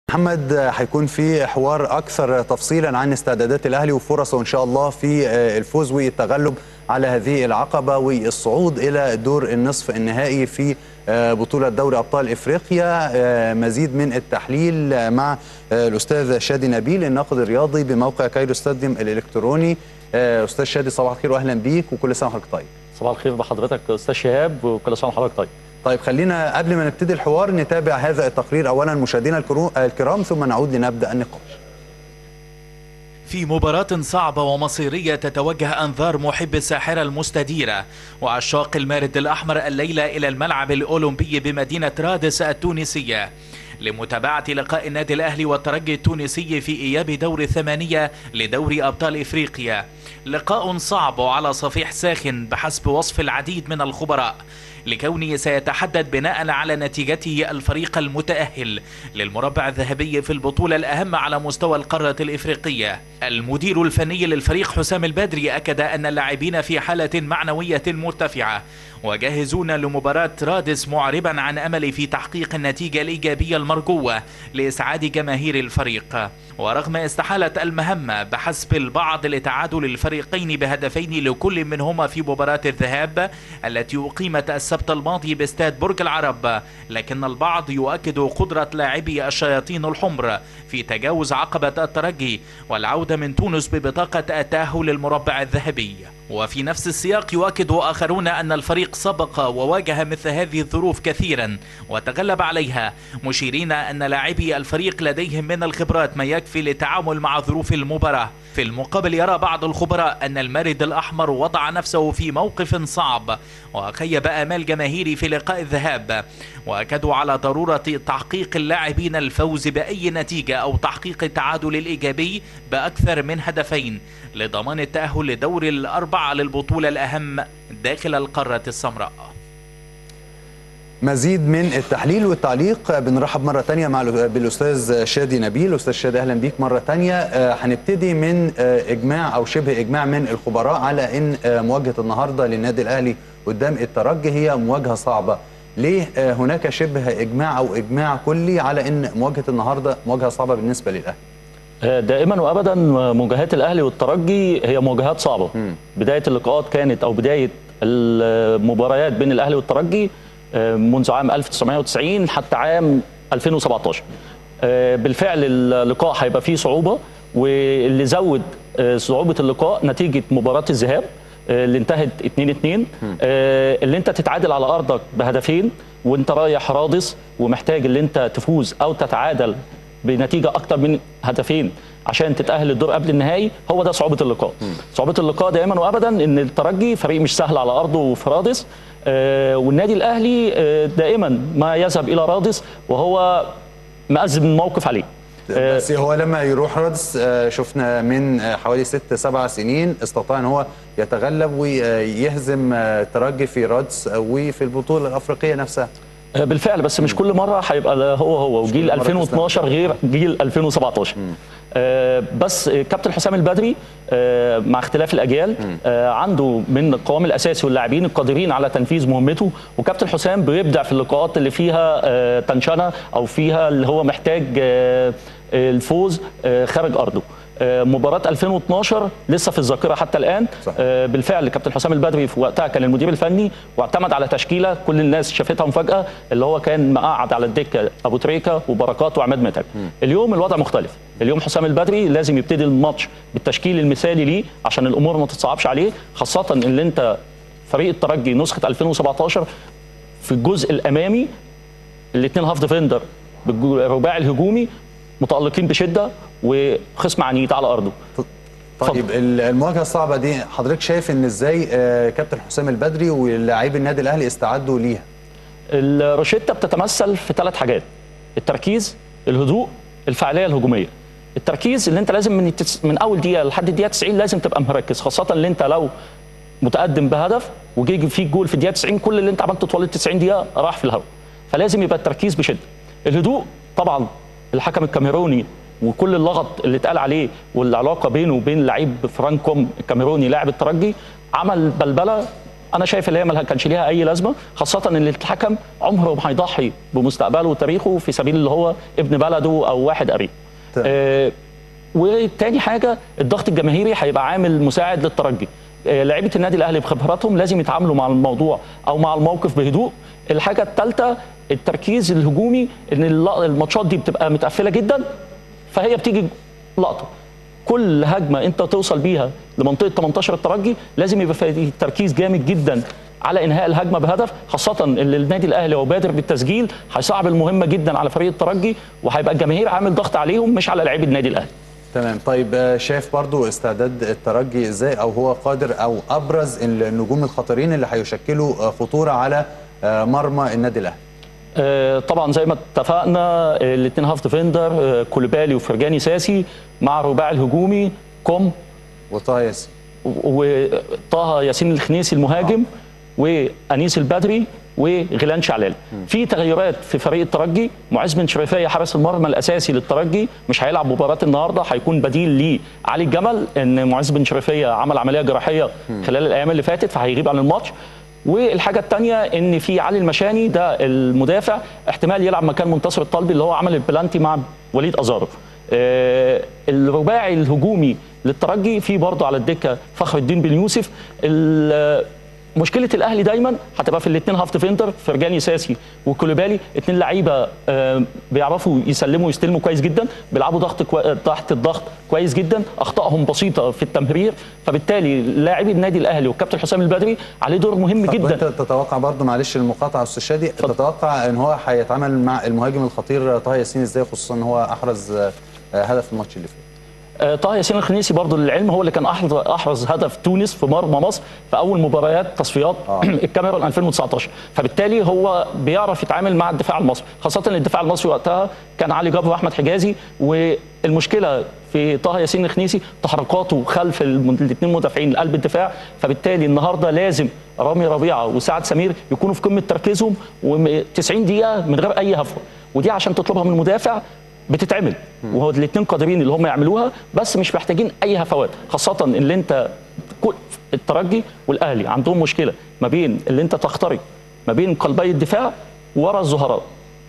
محمد هيكون في حوار اكثر تفصيلا عن استعدادات الاهلي وفرصه ان شاء الله في الفوز والتغلب على هذه العقبه والصعود الى دور النصف النهائي في بطوله دوري ابطال افريقيا مزيد من التحليل مع الاستاذ شادي نبيل الناقد الرياضي بموقع كايرو ستاديوم الالكتروني استاذ شادي صباح الخير واهلا بيك وكل سنه وحضرتك طيب صباح الخير بحضرتك استاذ شهاب وكل سنه وحضرتك طيب طيب خلينا قبل ما نبتدي الحوار نتابع هذا التقرير اولا مشاهدينا الكرام ثم نعود لنبدا النقاش في مباراة صعبة ومصيرية تتوجه أنظار محب الساحرة المستديرة وعشاق المارد الأحمر الليلة إلى الملعب الأولمبي بمدينة رادس التونسية لمتابعة لقاء النادي الأهلي والترجي التونسي في إياب دور الثمانية لدوري أبطال إفريقيا لقاء صعب وعلى صفيح ساخن بحسب وصف العديد من الخبراء لكونه سيتحدد بناء على نتيجته الفريق المتأهل للمربع الذهبي في البطولة الأهم على مستوى القارة الإفريقية المدير الفني للفريق حسام البدري أكد أن اللاعبين في حالة معنوية مرتفعة وجاهزون لمباراة رادس معربا عن أمل في تحقيق النتيجة الإيجابية المرجوة لإسعاد جماهير الفريق ورغم استحالة المهمة بحسب البعض لتعادل الفريقين بهدفين لكل منهما في مباراة الذهاب التي أقيمت السبت الماضي باستاد برج العرب لكن البعض يؤكد قدرة لاعبي الشياطين الحمر في تجاوز عقبة الترجي والعودة من تونس ببطاقة التأهل للمربع الذهبي وفي نفس السياق يؤكد آخرون أن الفريق سبق وواجه مثل هذه الظروف كثيرا وتغلب عليها مشيرين أن لاعبي الفريق لديهم من الخبرات ما يكفي للتعامل مع ظروف المباراة في المقابل يرى بعض الخبراء أن المارد الأحمر وضع نفسه في موقف صعب وخيب آمال جماهيري في لقاء الذهاب وأكدوا على ضرورة تحقيق اللاعبين الفوز بأي نتيجة أو تحقيق التعادل الإيجابي بأكثر من هدفين لضمان التأهل لدور الأربعة للبطولة الأهم داخل القارة السمراء مزيد من التحليل والتعليق بنرحب مرة تانية مع بالأستاذ شادي نبيل أستاذ شادي أهلا بيك مرة تانية هنبتدي من إجماع أو شبه إجماع من الخبراء على أن مواجهة النهاردة للنادي الأهلي قدام الترجي هي مواجهة صعبة ليه هناك شبه إجماع أو إجماع كلي على أن مواجهة النهاردة مواجهة صعبة بالنسبة للأهلي دائما وابدا مواجهات الاهلي والترجي هي مواجهات صعبه م. بدايه اللقاءات كانت او بدايه المباريات بين الاهلي والترجي منذ عام 1990 حتى عام 2017 بالفعل اللقاء هيبقى فيه صعوبه واللي زود صعوبه اللقاء نتيجه مباراه الذهاب اللي انتهت 2 2 اللي انت تتعادل على ارضك بهدفين وانت رايح رادس ومحتاج اللي انت تفوز او تتعادل بنتيجه اكتر من هدفين عشان تتاهل للدور قبل النهائي هو ده صعوبه اللقاء صعوبه اللقاء دائما وابدا ان الترجي فريق مش سهل على ارضه وفي رادس آه والنادي الاهلي آه دائما ما يذهب الى رادس وهو مأزم الموقف عليه بس هو لما يروح رادس شفنا من حوالي ست سبع سنين استطاع ان هو يتغلب ويهزم الترجي في رادس وفي البطوله الافريقيه نفسها بالفعل بس مش كل مره هيبقى هو هو وجيل 2012 غير جيل 2017 آه بس كابتن حسام البدري آه مع اختلاف الاجيال آه عنده من القوام الاساسي واللاعبين القادرين على تنفيذ مهمته وكابتن حسام بيبدع في اللقاءات اللي فيها آه تنشنه او فيها اللي هو محتاج آه الفوز آه خارج ارضه مباراة 2012 لسه في الذاكرة حتى الآن صح. بالفعل كابتن حسام البدري في وقتها كان المدير الفني واعتمد على تشكيلة كل الناس شافتها مفاجأة اللي هو كان مقعد على الدكة أبو تريكة وبركات وعماد متعب اليوم الوضع مختلف اليوم حسام البدري لازم يبتدي الماتش بالتشكيل المثالي ليه عشان الأمور ما تتصعبش عليه خاصة ان انت فريق الترجي نسخة 2017 في الجزء الأمامي الاثنين هاف ديفندر بالرباعي الهجومي متألقين بشدة وخصم عنيد على أرضه طيب المواجهة الصعبة دي حضرتك شايف ان ازاي كابتن حسام البدري ولاعيبي النادي الأهلي استعدوا ليها الروشتة بتتمثل في ثلاث حاجات التركيز الهدوء الفعالية الهجومية التركيز اللي انت لازم من التس... من اول دقيقه لحد الدقيقه 90 لازم تبقى مركز خاصه اللي انت لو متقدم بهدف وجي فيك جول في الدقيقه 90 كل اللي انت عملته طوال ال 90 دقيقه راح في الهواء فلازم يبقى التركيز بشده الهدوء طبعا الحكم الكاميروني وكل اللغط اللي اتقال عليه والعلاقه بينه وبين لعيب فرانكوم الكاميروني لاعب الترجي عمل بلبله انا شايف ان هي ما كانش ليها اي لازمه خاصه ان الحكم عمره ما هيضحي بمستقبله وتاريخه في سبيل اللي هو ابن بلده او واحد قريب تمام. آه وتاني حاجه الضغط الجماهيري هيبقى عامل مساعد للترجي آه، لعيبه النادي الاهلي بخبراتهم لازم يتعاملوا مع الموضوع او مع الموقف بهدوء الحاجه الثالثه التركيز الهجومي ان الل- الماتشات دي بتبقى متقفله جدا فهي بتيجي لقطه كل هجمه انت توصل بيها لمنطقه 18 الترجي لازم يبقى فيه تركيز جامد جدا على انهاء الهجمه بهدف خاصه ان النادي الاهلي لو بادر بالتسجيل هيصعب المهمه جدا على فريق الترجي وهيبقى الجماهير عامل ضغط عليهم مش على لعيبه النادي الاهلي تمام طيب آه، شايف برضو استعداد الترجي ازاي او هو قادر او ابرز النجوم الخطيرين اللي هيشكلوا آه، خطوره على آه، مرمى النادي الاهلي آه، طبعا زي ما اتفقنا الاثنين هاف ديفندر آه، كوليبالي وفرجاني ساسي مع الرباعي الهجومي كوم وطه ياسين وطه ياسين الخنيسي المهاجم وانيس البدري وغيلان شعلال في تغيرات في فريق الترجي معز بن شريفيه حارس المرمى الاساسي للترجي مش هيلعب مباراه النهارده هيكون بديل لعلي الجمل ان معز بن شريفيه عمل عمليه جراحيه خلال الايام اللي فاتت فهيغيب عن الماتش والحاجه الثانيه ان في علي المشاني ده المدافع احتمال يلعب مكان منتصر الطلبي اللي هو عمل البلانتي مع وليد ازارو آه، الرباعي الهجومي للترجي في برضه على الدكه فخر الدين بن يوسف ال- مشكله الاهلي دايما هتبقى في الاثنين هاف ديفندر فرجاني ساسي وكوليبالي اثنين لعيبه آه، بيعرفوا يسلموا ويستلموا كويس جدا بيلعبوا ضغط كوي... تحت الضغط كويس جدا اخطائهم بسيطه في التمرير فبالتالي لاعبي النادي الاهلي والكابتن حسام البدري عليه دور مهم طب جدا انت تتوقع برضو معلش المقاطعه استاذ شادي تتوقع ان هو هيتعامل مع المهاجم الخطير طه ياسين ازاي خصوصا ان هو احرز آه، آه، هدف الماتش اللي فات آه، طه ياسين الخنيسي برضو للعلم هو اللي كان احرز احرز هدف تونس في مرمى مصر في اول مباريات تصفيات آه. الكاميرون 2019 فبالتالي هو بيعرف يتعامل مع الدفاع المصري خاصه ان الدفاع المصري وقتها كان علي جبر واحمد حجازي والمشكله في طه ياسين الخنيسي تحركاته خلف الاثنين مدافعين قلب الدفاع فبالتالي النهارده لازم رامي ربيعه وسعد سمير يكونوا في قمه تركيزهم و90 دقيقه من غير اي هفوه ودي عشان تطلبها من المدافع بتتعمل وهو الاثنين قادرين اللي هم يعملوها بس مش محتاجين اي هفوات خاصه اللي انت كل- الترجي والاهلي عندهم مشكله ما بين اللي انت تخترق ما بين قلبي الدفاع ورا الظهراء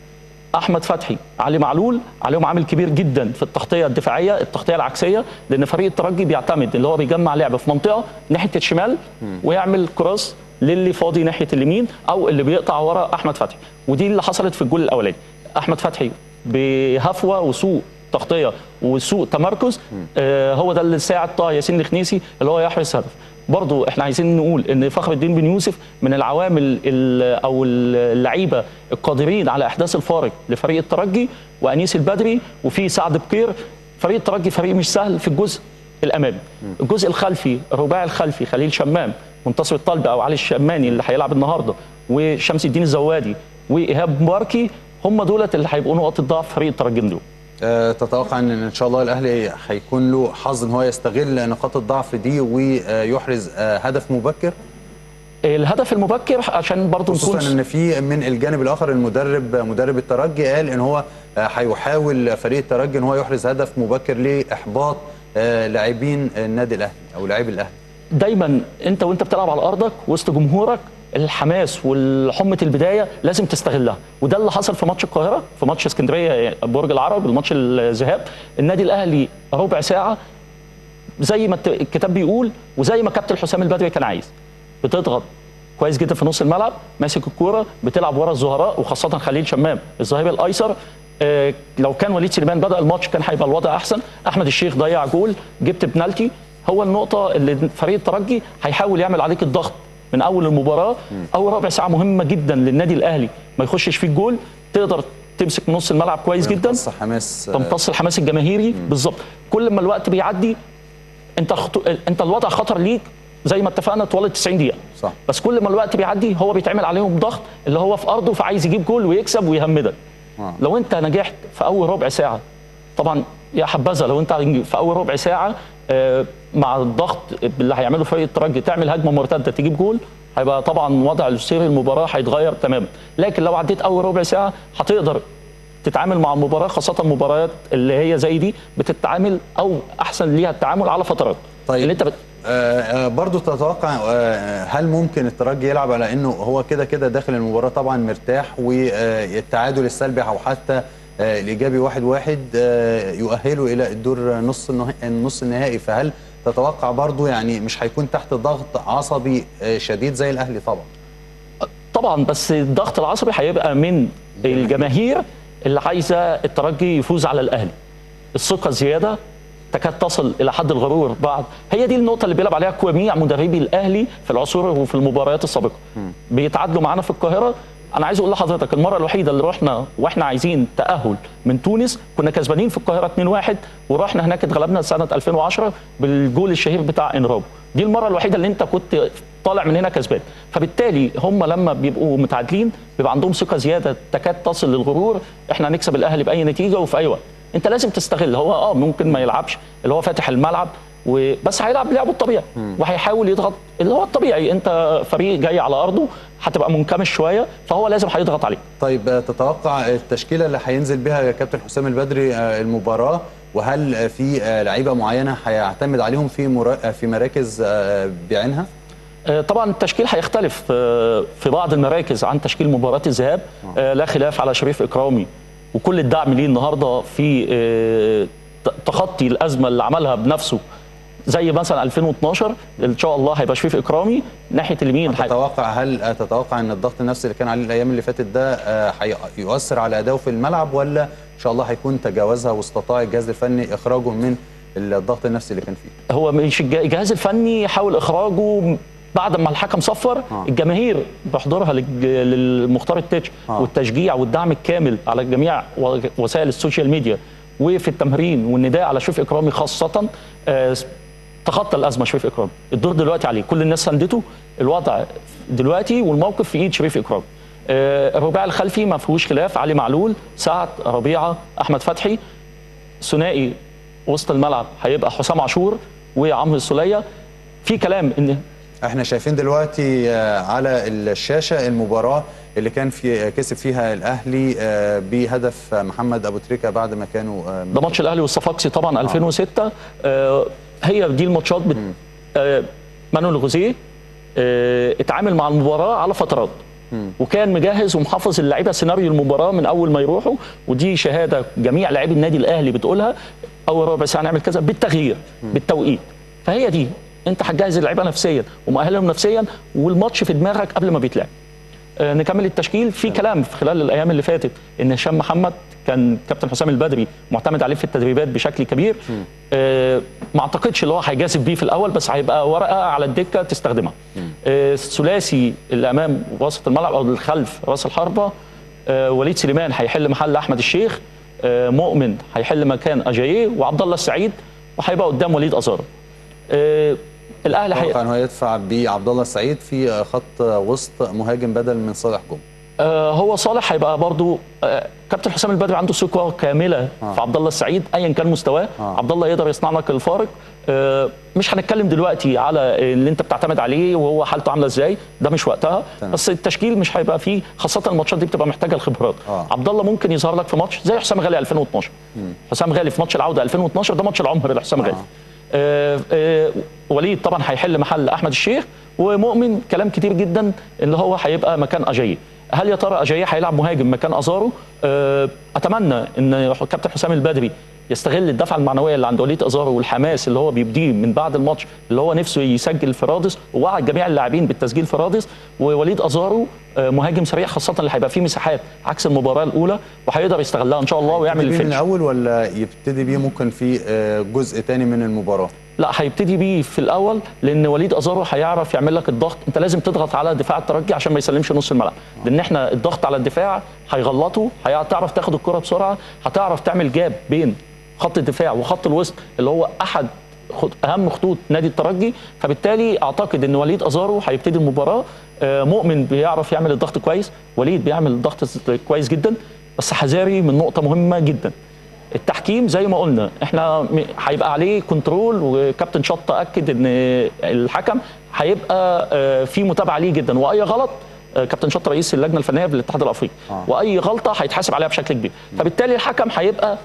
احمد فتحي علي معلول عليهم عامل كبير جدا في التغطيه الدفاعيه التغطيه العكسيه لان فريق الترجي بيعتمد اللي هو بيجمع لعبه في منطقه ناحيه الشمال ويعمل كروس للي فاضي ناحيه اليمين او اللي بيقطع ورا احمد فتحي ودي اللي حصلت في الجول الاولاني احمد فتحي بهفوه وسوء تغطيه وسوء تمركز آه هو ده اللي ساعد طه ياسين الخنيسي اللي هو يحرز هدف برضو احنا عايزين نقول ان فخر الدين بن يوسف من العوامل ال- او اللعيبه القادرين على احداث الفارق لفريق الترجي وانيس البدري وفي سعد بكير فريق الترجي فريق مش سهل في الجزء الامامي الجزء الخلفي الرباعي الخلفي خليل شمام منتصر الطلبي او علي الشماني اللي هيلعب النهارده وشمس الدين الزوادي وايهاب مباركي هم دولت اللي هيبقوا نقط الضعف فريق الترجي دول آه، تتوقع ان ان شاء الله الاهلي هيكون له حظ ان هو يستغل نقاط الضعف دي ويحرز آه، هدف مبكر الهدف المبكر عشان برضو نكون خصوصا ان في من الجانب الاخر المدرب مدرب الترجي قال ان هو آه، هيحاول فريق الترجي ان هو يحرز هدف مبكر لاحباط آه، لاعبين النادي الاهلي او لاعبي الاهلي دايما انت وانت بتلعب على ارضك وسط جمهورك الحماس والحمة البداية لازم تستغلها وده اللي حصل في ماتش القاهرة في ماتش اسكندرية برج العرب الماتش الذهاب النادي الأهلي ربع ساعة زي ما الت- الكتاب بيقول وزي ما كابتن حسام البدري كان عايز بتضغط كويس جدا في نص الملعب ماسك الكوره بتلعب ورا الظهراء وخاصه خليل شمام الظهير الايسر آه، لو كان وليد سليمان بدا الماتش كان هيبقى الوضع احسن احمد الشيخ ضيع جول جبت بنالتي هو النقطه اللي فريق الترجي هيحاول يعمل عليك الضغط من اول المباراه اول ربع ساعه مهمه جدا للنادي الاهلي ما يخشش فيه الجول تقدر تمسك من نص الملعب كويس جدا يمتص حماس آه، تمتص الحماس الجماهيري بالظبط كل ما الوقت بيعدي انت خطو... انت الوضع خطر ليك زي ما اتفقنا طوال 90 دقيقه صح. بس كل ما الوقت بيعدي هو بيتعمل عليهم ضغط اللي هو في ارضه فعايز يجيب جول ويكسب ويهمدك آه. لو انت نجحت في اول ربع ساعه طبعا يا حبذا لو انت في اول ربع ساعه آه، مع الضغط اللي هيعمله فريق الترجي تعمل هجمه مرتده تجيب جول هيبقى طبعا وضع سير المباراه هيتغير تماما لكن لو عديت اول ربع ساعه هتقدر تتعامل مع المباراه خاصه المباريات اللي هي زي دي بتتعامل او احسن ليها التعامل على فترات طيب. اللي انت بت... آه، آه، برضو تتوقع آه، هل ممكن الترجي يلعب على انه هو كده كده داخل المباراه طبعا مرتاح والتعادل السلبي او حتى آه، الايجابي واحد واحد آه، يؤهله الى الدور نص النها- النص النهائي فهل تتوقع برضو يعني مش هيكون تحت ضغط عصبي آه، شديد زي الاهلي طبعا طبعا بس الضغط العصبي هيبقى من الجماهير اللي عايزه الترجي يفوز على الاهلي الثقه زياده تكاد تصل الى حد الغرور بعد هي دي النقطه اللي بيلعب عليها جميع مدربي الاهلي في العصور وفي المباريات السابقه بيتعادلوا معانا في القاهره انا عايز اقول لحضرتك المره الوحيده اللي رحنا واحنا عايزين تاهل من تونس كنا كسبانين في القاهره 2-1 ورحنا هناك اتغلبنا سنه 2010 بالجول الشهير بتاع انرابو دي المره الوحيده اللي انت كنت طالع من هنا كسبان فبالتالي هم لما بيبقوا متعادلين بيبقى عندهم ثقه زياده تكاد تصل للغرور احنا هنكسب الاهلي باي نتيجه وفي اي وقت انت لازم تستغل هو اه ممكن ما يلعبش اللي هو فاتح الملعب وبس هيلعب لعبه الطبيعي وهيحاول يضغط اللي هو الطبيعي انت فريق جاي على ارضه هتبقى منكمش شويه فهو لازم هيضغط عليك طيب آه، تتوقع التشكيله اللي هينزل بها كابتن حسام البدري آه، المباراه وهل آه، في آه، لعيبه معينه هيعتمد عليهم في مرا- آه، في مراكز آه، بعينها؟ آه، طبعا التشكيل هيختلف آه، في بعض المراكز عن تشكيل مباراه الذهاب آه، لا خلاف على شريف اكرامي وكل الدعم ليه النهارده في آه، ت- تخطي الازمه اللي عملها بنفسه زي مثلا 2012 ان شاء الله هيبقى شريف اكرامي ناحيه اليمين هي- تتوقع هل آه، تتوقع ان الضغط النفسي اللي كان عليه الايام اللي فاتت ده آه، هيؤثر على اداؤه في الملعب ولا ان شاء الله هيكون تجاوزها واستطاع الجهاز الفني اخراجه من الضغط النفسي اللي كان فيه؟ هو مش الج- الجهاز الفني حاول اخراجه بعد ما الحكم صفر آه. الجماهير بحضورها للج- للمختار التتش آه. والتشجيع والدعم الكامل على جميع و- وسائل السوشيال ميديا وفي التمرين والنداء على شريف اكرامي خاصه آه، تخطى الازمه شريف اكرامي الدور دلوقتي عليه كل الناس ساندته الوضع دلوقتي والموقف في ايد شريف اكرامي آه، الرباعي الخلفي ما فيهوش خلاف علي معلول سعد ربيعه احمد فتحي ثنائي وسط الملعب هيبقى حسام عاشور وعمرو السوليه في كلام ان احنا شايفين دلوقتي آه، على الشاشه المباراه اللي كان في كسب فيها الاهلي آه، بهدف محمد ابو تريكه بعد ما كانوا آه، ده ماتش الاهلي والصفاقسي طبعا 2006 آه هي دي الماتشات بت... آه مانويل غوزيه آه اتعامل مع المباراه على فترات وكان مجهز ومحافظ اللعيبه سيناريو المباراه من اول ما يروحوا ودي شهاده جميع لاعبي النادي الاهلي بتقولها اول ربع ساعه نعمل كذا بالتغيير بالتوقيت فهي دي انت هتجهز اللعيبه نفسيا ومؤهلهم نفسيا والماتش في دماغك قبل ما بيتلعب آه، نكمل التشكيل في كلام في خلال الايام اللي فاتت ان هشام محمد كان كابتن حسام البدري معتمد عليه في التدريبات بشكل كبير آه، ما اعتقدش اللي هو هيجازف بيه في الاول بس هيبقى ورقه على الدكه تستخدمها آه، الثلاثي اللي امام وسط الملعب او الخلف راس الحربه آه، وليد سليمان هيحل محل احمد الشيخ آه، مؤمن هيحل مكان اجاييه وعبد الله السعيد وهيبقى قدام وليد ازارو آه، الاهلي هي... اتوقع ان هو يدفع بعبد الله السعيد في آه، خط آه، وسط مهاجم بدل من صالح جمعه آه، هو صالح هيبقى برضو آه، كابتن حسام البدري عنده ثقه كامله آه. في عبد الله السعيد ايا كان مستواه آه. عبد الله يقدر يصنع لك الفارق آه، مش هنتكلم دلوقتي على اللي انت بتعتمد عليه وهو حالته عامله ازاي ده مش وقتها تمام. بس التشكيل مش هيبقى فيه خاصه الماتشات دي بتبقى محتاجه الخبرات آه. عبد الله ممكن يظهر لك في ماتش زي حسام غالي 2012 حسام غالي في ماتش العوده 2012 ده ماتش العمر لحسام غالي آه، آه، وليد طبعا هيحل محل احمد الشيخ ومؤمن كلام كتير جدا اللي هو هيبقى مكان اجاييه هل يا ترى اجاييه هيلعب مهاجم مكان ازارو آه، اتمنى ان كابتن حسام البدري يستغل الدفعه المعنويه اللي عند وليد ازارو والحماس اللي هو بيبديه من بعد الماتش اللي هو نفسه يسجل في رادس ووعد جميع اللاعبين بالتسجيل في رادس ووليد ازارو آه، مهاجم سريع خاصه اللي هيبقى فيه مساحات عكس المباراه الاولى وهيقدر يستغلها ان شاء الله ويعمل يبتدي بيه من الفينش الاول ولا يبتدي بيه ممكن في آه، جزء تاني من المباراه لا هيبتدي بيه في الاول لان وليد ازارو هيعرف يعمل لك الضغط انت لازم تضغط على دفاع الترجي عشان ما يسلمش نص الملعب لان احنا الضغط على الدفاع هيغلطه هتعرف تاخد الكره بسرعه هتعرف تعمل جاب بين خط الدفاع وخط الوسط اللي هو احد خط- اهم خطوط نادي الترجي فبالتالي اعتقد ان وليد ازارو هيبتدي المباراه آه، مؤمن بيعرف يعمل الضغط كويس وليد بيعمل الضغط كويس جدا بس حذاري من نقطه مهمه جدا التحكيم زي ما قلنا احنا م- هيبقى عليه كنترول وكابتن شط اكد ان الحكم هيبقى آه، في متابعه ليه جدا واي غلط آه، كابتن شط رئيس اللجنه الفنيه بالاتحاد الافريقي آه. واي غلطه هيتحاسب عليها بشكل كبير فبالتالي الحكم هيبقى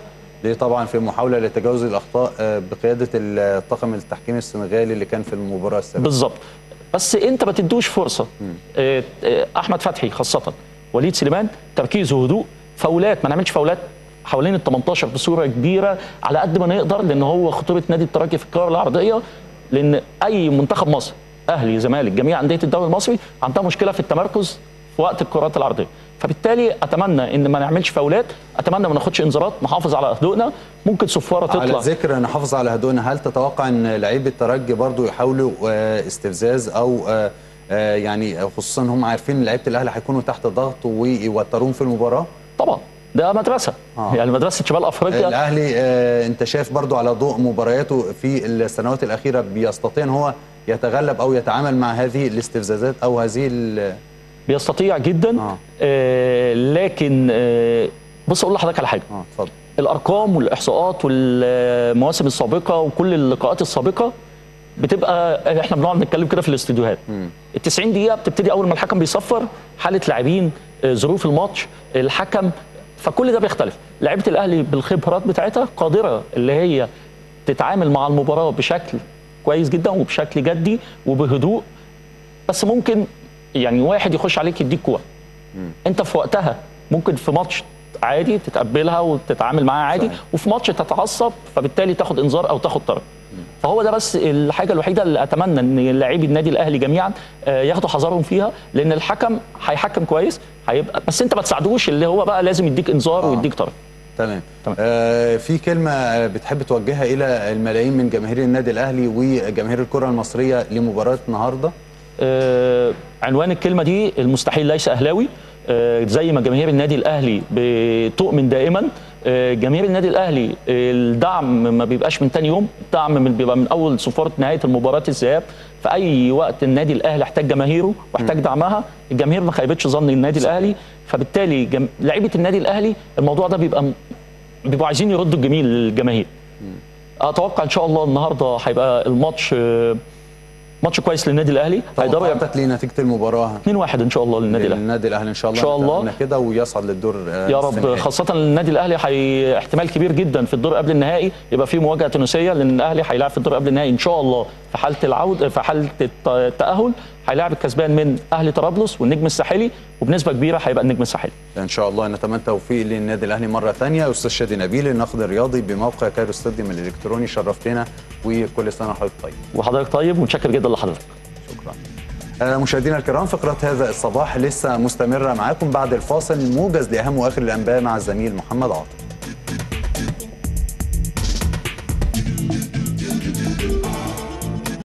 دي طبعا في محاوله لتجاوز الاخطاء آه، بقياده الطاقم التحكيمي السنغالي اللي كان في المباراه السابقه بالظبط بس انت ما تدوش فرصه آه، آه، احمد فتحي خاصه وليد سليمان تركيز وهدوء فاولات ما نعملش فاولات حوالين ال 18 بصوره كبيره على قد ما نقدر لان هو خطوره نادي الترجي في الكره العرضيه لان اي منتخب مصر اهلي زمالك جميع انديه الدوري المصري عندها مشكله في التمركز في وقت الكرات العرضيه فبالتالي اتمنى ان ما نعملش فاولات اتمنى ما ناخدش انذارات نحافظ على هدوءنا ممكن صفاره على تطلع ذكر نحافظ على هدوءنا هل تتوقع ان لعيبه الترجي برضو يحاولوا آه، استفزاز او آه، آه، يعني خصوصا هم عارفين ان لعيبه الاهلي هيكونوا تحت ضغط ويوتروهم في المباراه طبعا ده مدرسه آه. يعني مدرسه شمال افريقيا الاهلي آه، انت شايف برضو على ضوء مبارياته في السنوات الاخيره بيستطيع ان هو يتغلب او يتعامل مع هذه الاستفزازات او هذه ال- بيستطيع جدا آه. آه لكن آه بص اقول لحضرتك على حاجه اه اتفضل الارقام والاحصاءات والمواسم السابقه وكل اللقاءات السابقه بتبقى احنا بنقعد نتكلم كده في الاستديوهات ال 90 دقيقه بتبتدي اول ما الحكم بيصفر حاله لاعبين آه، ظروف الماتش الحكم فكل ده بيختلف لعيبه الاهلي بالخبرات بتاعتها قادره اللي هي تتعامل مع المباراه بشكل كويس جدا وبشكل جدي وبهدوء بس ممكن يعني واحد يخش عليك يديك كوره انت في وقتها ممكن في ماتش عادي تتقبلها وتتعامل معاها عادي صحيح. وفي ماتش تتعصب فبالتالي تاخد انذار او تاخد طرد فهو ده بس الحاجه الوحيده اللي اتمنى ان لاعبي النادي الاهلي جميعا آه، ياخدوا حذرهم فيها لان الحكم هيحكم كويس هيبقى بس انت ما تساعدوش اللي هو بقى لازم يديك انذار آه. ويديك طرد تمام تمام. آه في كلمه آه، بتحب توجهها الى الملايين من جماهير النادي الاهلي وجماهير الكره المصريه لمباراه النهارده آه، عنوان الكلمه دي المستحيل ليس اهلاوي آه، زي ما جماهير النادي الاهلي بتؤمن دائما آه، جماهير النادي الاهلي آه، الدعم ما بيبقاش من تاني يوم الدعم من بيبقى من اول صفاره نهايه المباراه الذهاب في اي وقت النادي الاهلي احتاج جماهيره واحتاج دعمها الجماهير ما خيبتش ظن النادي الاهلي فبالتالي جم... لعيبه النادي الاهلي الموضوع ده بيبقى بيبقوا عايزين يردوا الجميل للجماهير اتوقع ان شاء الله النهارده هيبقى الماتش آه، ماتش كويس للنادي الاهلي هيقدروا يعملوا توقعاتك لنتيجه المباراه 2-1 ان شاء الله للنادي الاهلي النادي الاهلي ان شاء الله إن شاء الله. نتمنى كده ويصعد للدور آه، يا رب الثاني. خاصة النادي الأهلي هي احتمال كبير جدا في الدور قبل النهائي يبقى في مواجهة تونسية لأن الأهلي هيلاعب في الدور قبل النهائي إن شاء الله في حالة العود في حالة الت- التأهل هيلاعب الكسبان من أهلي طرابلس والنجم الساحلي وبنسبة كبيرة هيبقى النجم الساحلي ان شاء الله نتمنى التوفيق للنادي الاهلي مره ثانيه استاذ شادي نبيل الناقد الرياضي بموقع كايرو ستاديوم الالكتروني شرفتنا وكل سنه وحضرتك طيب وحضرتك طيب ومتشكر جدا لحضرتك شكرا آه، مشاهدينا الكرام فقرة هذا الصباح لسه مستمرة معاكم بعد الفاصل موجز لأهم وآخر الأنباء مع الزميل محمد عاطف